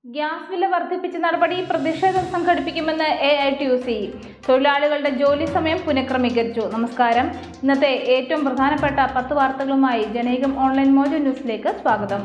gas വില വർദ്ധിപ്പിച്ച നടപടി പ്രതിഷേധം സംഘടിപ്പിക്കുമെന്ന് A I T U C തൊഴിലാളികളുടെ ജോലി സമയം പുനഃക്രമീകരിച്ചു നമസ്കാരം ഇന്നത്തെ ഏറ്റവും പ്രധാനപ്പെട്ട പത്ത് വാർത്തകളുമായി ജനൈകം ഓൺലൈൻ മോജോ ന്യൂസിലേക്ക് സ്വാഗതം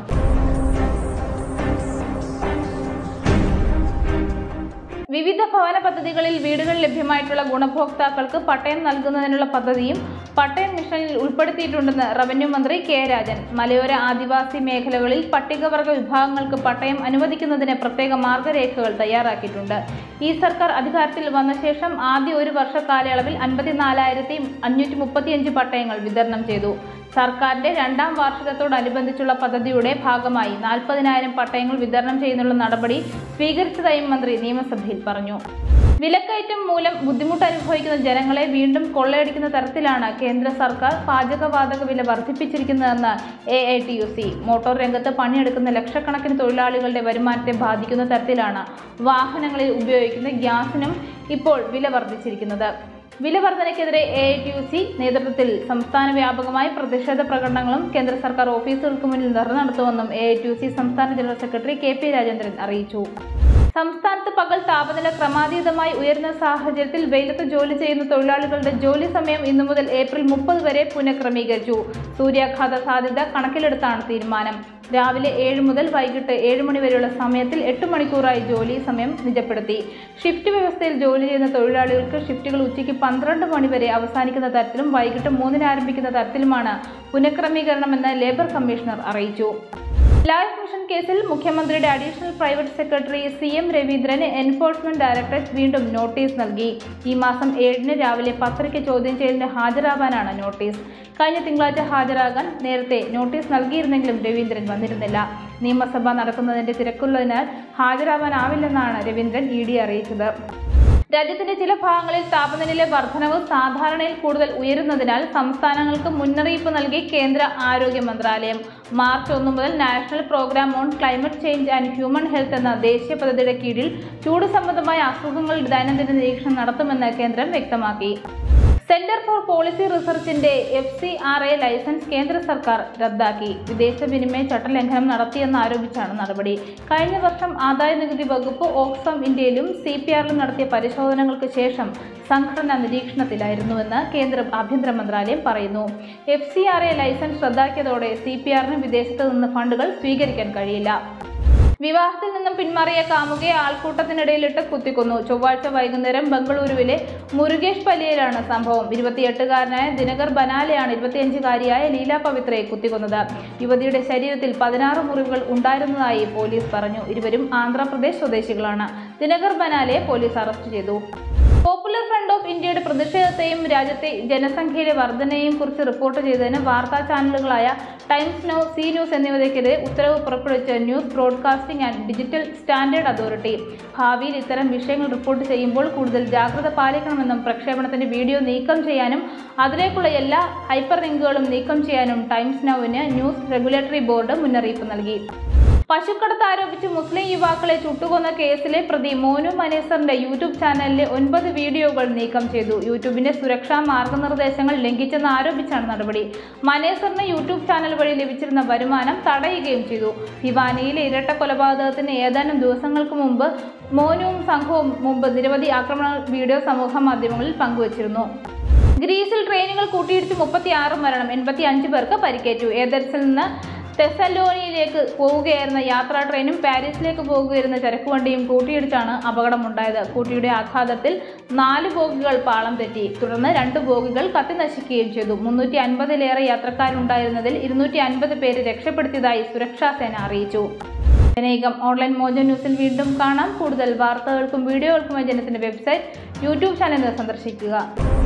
വിവിധ ഭവന പദ്ധതികളിൽ വീടുകൾ ലഭ്യമായിട്ടുള്ള ഗുണഭോക്താക്കൾക്ക് പട്ടയം നൽകുന്നതിനുള്ള പദ്ധതിയും പട്ടയം മിഷനിൽ ഉൾപ്പെടുത്തിയിട്ടുണ്ടെന്ന് റവന്യൂ മന്ത്രി കെ രാജൻ മലയോര ആദിവാസി മേഖലകളിൽ പട്ടികവർഗ വിഭാഗങ്ങൾക്ക് പട്ടയം അനുവദിക്കുന്നതിന് പ്രത്യേക മാർഗരേഖകൾ തയ്യാറാക്കിയിട്ടുണ്ട് ഈ സർക്കാർ അധികാരത്തിൽ വന്ന ശേഷം ആദ്യ ഒരു വർഷ കാലയളവിൽ അൻപത്തിനാലായിരത്തി അഞ്ഞൂറ്റി മുപ്പത്തിയഞ്ച് പട്ടയങ്ങൾ വിതരണം ചെയ്തു സർക്കാരിന്റെ രണ്ടാം വാർഷികത്തോടനുബന്ധിച്ചുള്ള പദ്ധതിയുടെ ഭാഗമായി നാൽപ്പതിനായിരം പട്ടയങ്ങൾ വിതരണം ചെയ്യുന്നുള്ള നടപടി സ്വീകരിച്ചതായും മന്ത്രി നിയമസഭയിൽ പറഞ്ഞു വിലക്കയറ്റം മൂലം ബുദ്ധിമുട്ട് അനുഭവിക്കുന്ന ജനങ്ങളെ വീണ്ടും കൊള്ളയടിക്കുന്ന തരത്തിലാണ് കേന്ദ്ര സർക്കാർ പാചകവാതക വില വർദ്ധിപ്പിച്ചിരിക്കുന്നതെന്ന് A I T U C motor രംഗത്ത് പണിയെടുക്കുന്ന ലക്ഷക്കണക്കിന് തൊഴിലാളികളുടെ വരുമാനത്തെ ബാധിക്കുന്ന തരത്തിലാണ് വാഹനങ്ങളിൽ ഉപയോഗിക്കുന്ന ഗ്യാസിനും ഇപ്പോൾ വില വർദ്ധിച്ചിരിക്കുന്നത് വില വർധനയ്ക്കെതിരെ A I T U C നേതൃത്വത്തിൽ സംസ്ഥാന വ്യാപകമായി പ്രതിഷേധ പ്രകടനങ്ങളും കേന്ദ്ര സർക്കാർ ഓഫീസുകൾക്ക് മുന്നിൽ ധർണ നടത്തുമെന്നും A I T U C സംസ്ഥാന general secretary K P Rajendran അറിയിച്ചു സംസ്ഥാനത്ത് പകൽ താപനില ക്രമാതീതമായി ഉയർന്ന സാഹചര്യത്തിൽ വെയിലത്ത് ജോലി ചെയ്യുന്ന തൊഴിലാളികളുടെ ജോലി സമയം ഇന്നു മുതൽ ഏപ്രിൽ മുപ്പത് വരെ പുനഃക്രമീകരിച്ചു സൂര്യാഘാത സാധ്യത കണക്കിലെടുത്താണ് തീരുമാനം രാവിലെ ഏഴ് മുതൽ വൈകിട്ട് ഏഴ് മണി വരെയുള്ള സമയത്തിൽ എട്ട് മണിക്കൂറായി ജോലി സമയം നിജപ്പെടുത്തി ഷിഫ്റ്റ് വ്യവസ്ഥയിൽ ജോലി ചെയ്യുന്ന തൊഴിലാളികൾക്ക് ഷിഫ്റ്റുകൾ ഉച്ചയ്ക്ക് പന്ത്രണ്ട് മണി വരെ അവസാനിക്കുന്ന തരത്തിലും വൈകിട്ട് മൂന്നിന് ആരംഭിക്കുന്ന തരത്തിലുമാണ് പുനഃക്രമീകരണമെന്ന് ലേബർ കമ്മീഷണർ അറിയിച്ചു ലൈഫ് മിഷൻ കേസിൽ മുഖ്യമന്ത്രിയുടെ additional private secretary C M രവീന്ദ്രന് എൻഫോഴ്സ്മെന്റ് ഡയറക്ടറേറ്റ് വീണ്ടും നോട്ടീസ് നൽകി ഈ മാസം ഏഴിന് രാവിലെ പത്തരയ്ക്ക് ചോദ്യം ചെയ്യലിന് ഹാജരാവാനാണ് നോട്ടീസ് കഴിഞ്ഞ തിങ്കളാഴ്ച ഹാജരാകാൻ നേരത്തെ നോട്ടീസ് നൽകിയിരുന്നെങ്കിലും രവീന്ദ്രൻ വന്നിരുന്നില്ല നിയമസഭ നടക്കുന്നതിന്റെ തിരക്കുള്ളതിനാൽ ഹാജരാവാനാവില്ലെന്നാണ് രവീന്ദ്രൻ ഇ ഡി അറിയിച്ചത് രാജ്യത്തിന്റെ ചില ഭാഗങ്ങളിൽ താപനിലയിലെ വർധനവ് സാധാരണയിൽ കൂടുതൽ ഉയരുന്നതിനാൽ സംസ്ഥാനങ്ങൾക്ക് മുന്നറിയിപ്പ് നൽകി കേന്ദ്ര ആരോഗ്യ മന്ത്രാലയം മാർച്ച് ഒന്ന് മുതൽ national programme on climate change and human health എന്ന ദേശീയ പദ്ധതിയുടെ കീഴിൽ ചൂട് സംബന്ധമായ അസുഖങ്ങളുടെ ദൈനംദിന നിരീക്ഷണം നടത്തുമെന്ന് കേന്ദ്രം വ്യക്തമാക്കി സെന്റർ ഫോർ പോളിസി റിസർച്ചിന്റെ F C R A licence കേന്ദ്ര സർക്കാർ റദ്ദാക്കി വിദേശ വിനിമയ ചട്ടലംഘനം നടത്തിയെന്ന് ആരോപിച്ചാണ് നടപടി കഴിഞ്ഞ വർഷം ആദായ നികുതി വകുപ്പ് ഓക്സം ഇന്ത്യയിലും സി പി ആറിലും നടത്തിയ പരിശോധനകൾക്ക് ശേഷം സംഘടന നിരീക്ഷണത്തിലായിരുന്നുവെന്ന് കേന്ദ്ര ആഭ്യന്തര മന്ത്രാലയം പറയുന്നു F C R A licence റദ്ദാക്കിയതോടെ സി പി ആറിന് വിദേശത്ത് നിന്ന് ഫണ്ടുകൾ സ്വീകരിക്കാൻ കഴിയില്ല വിവാഹത്തിൽ നിന്നും പിന്മാറിയ കാമുകയെ ആൾക്കൂട്ടത്തിനിടയിലിട്ട് കുത്തിക്കൊന്നു ചൊവ്വാഴ്ച വൈകുന്നേരം ബംഗളൂരുവിലെ മുരുകേഷ് പലിയയിലാണ് സംഭവം ഇരുപത്തിയെട്ടുകാരനായ ദിനകർ ബനാലെയാണ് ഇരുപത്തിയഞ്ചുകാരിയായ ലീല പവിത്രയെ കുത്തിക്കൊന്നത് യുവതിയുടെ ശരീരത്തിൽ പതിനാറ് മുറിവുകൾ ഉണ്ടായിരുന്നതായി പോലീസ് പറഞ്ഞു ഇരുവരും ആന്ധ്രാപ്രദേശ് സ്വദേശികളാണ് ദിനകർ ബനാലെ പോലീസ് അറസ്റ്റ് ചെയ്തു പോപ്പുലർ ഫ്രണ്ട് ഓഫ് ഇന്ത്യയുടെ പ്രതിഷേധത്തെയും രാജ്യത്തെ ജനസംഖ്യയിലെ വർധനയെയും കുറിച്ച് റിപ്പോർട്ട് ചെയ്തതിന് വാർത്താ ചാനലുകളായ ടൈംസ് നോ സി ന്യൂസ് എന്നിവയ്ക്കെതിരെ ഉത്തരവ് പുറപ്പെടുവിച്ച news broadcasting and digital standards authority ഭാവിയിൽ ഇത്തരം വിഷയങ്ങൾ റിപ്പോർട്ട് ചെയ്യുമ്പോൾ കൂടുതൽ ജാഗ്രത പാലിക്കണമെന്നും പ്രക്ഷേപണത്തിന്റെ വീഡിയോ നീക്കം ചെയ്യാനും അതിലേക്കുള്ള എല്ലാ ഹൈപ്പർ ലിങ്കുകളും നീക്കം ചെയ്യാനും ടൈംസ് നൗവിന് ന്യൂസ് റെഗുലേറ്ററി ബോർഡ് മുന്നറിയിപ്പ് നൽകി പശുക്കടത്ത് ആരോപിച്ച് മുസ്ലിം യുവാക്കളെ ചുട്ടുകൊന്ന കേസിലെ പ്രതി മോനു മനേസറിന്റെ യൂട്യൂബ് ചാനലിലെ ഒൻപത് വീഡിയോകൾ നീക്കം ചെയ്തു യൂട്യൂബിന്റെ സുരക്ഷാ മാർഗനിർദ്ദേശങ്ങൾ ലംഘിച്ചെന്ന് ആരോപിച്ചാണ് നടപടി മനേസറിന് യൂട്യൂബ് ചാനൽ വഴി ലഭിച്ചിരുന്ന വരുമാനം തടയുകയും ചെയ്തു ഭിവാനിയിലെ ഇരട്ട കൊലപാതകത്തിന് ഏതാനും ദിവസങ്ങൾക്ക് മുമ്പ് മോനുവും സംഘവും മുമ്പ് നിരവധി ആക്രമണ വീഡിയോ സമൂഹ മാധ്യമങ്ങളിൽ പങ്കുവച്ചിരുന്നു ഗ്രീസിൽ ട്രെയിനുകൾ കൂട്ടിയിടിച്ച് മുപ്പത്തിയാറ് മരണം എൺപത്തി അഞ്ച് പേർക്ക് പരിക്കേറ്റു ഏതൻസിൽ നിന്ന് തെസലോണിയിലേക്ക് പോവുകയായിരുന്ന യാത്രാ ട്രെയിനും പാരീസിലേക്ക് പോകുകയായിരുന്ന ചരക്കുവണ്ടിയും കൂട്ടിയിടിച്ചാണ് അപകടമുണ്ടായത് കൂട്ടിയുടെ ആഘാതത്തിൽ നാല് ബോഗികൾ പാളം തെറ്റി തുടർന്ന് രണ്ട് ബോഗികൾ കത്തിനശിക്കുകയും ചെയ്തു മുന്നൂറ്റി അൻപതിലേറെ യാത്രക്കാരുണ്ടായിരുന്നതിൽ ഇരുന്നൂറ്റി അൻപത് പേര് രക്ഷപ്പെടുത്തിയതായി സുരക്ഷാ സേന അറിയിച്ചു ജനൈകം ഓൺലൈൻ മോജോ ന്യൂസിൽ വീണ്ടും കാണാം കൂടുതൽ വാർത്തകൾക്കും വീഡിയോകൾക്കുമായി ജനത്തിന്റെ വെബ്സൈറ്റ് യൂട്യൂബ് ചാനൽ സന്ദർശിക്കുക